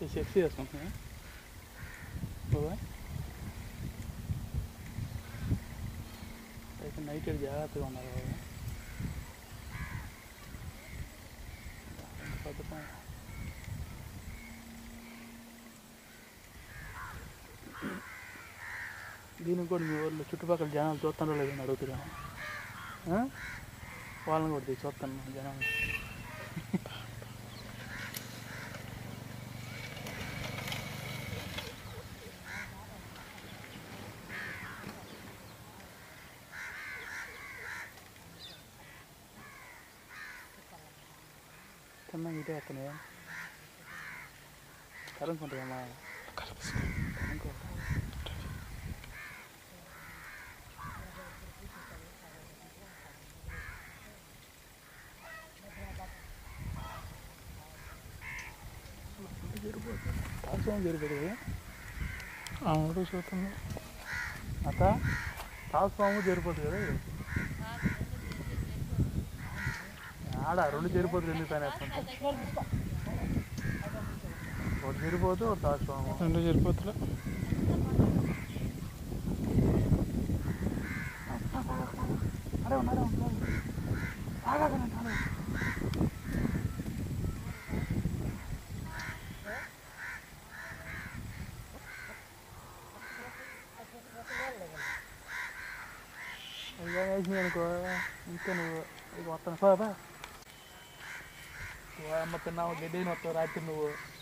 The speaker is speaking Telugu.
సెక్స్ చేసుకుంటున్నా బాబా అయితే నైట్ ఇక్కడ జాగ్రత్తగా ఉన్నారు బాబా పథకం దీనికి కూడా మీ వాళ్ళు చుట్టుపక్కల జనాలు చూస్తారో లేదని అడుగుతున్నా ఆ? వాళ్ళని కూడా తీసి చూస్తాను జనాలు కన్నా ఇటే అతనే కలుసుకుంటామా కలుసుకో తాత్సం జరిపోతుంది అవును చూస్తుంది అత తాత్స్వాము జరిపోతుంది కదా ఇది. ఆడ రెండు జరిపోతుంది ఎందుకు పని వేస్తుంటా ఒకటి జరిపోతూ ఒకటి తాత్స్వాము రెండు సరిపోతులే అరే ఉన్నారే ఉన్నారు ఆగాకనంటే ఆగా అయ్యా వేసినాయి అనుకో ఇంకా నువ్వు ఇక వస్తాను పా పా. ఓ అమ్మ తిన్నావు గడ్డి వస్తావు రాత్రి నువ్వు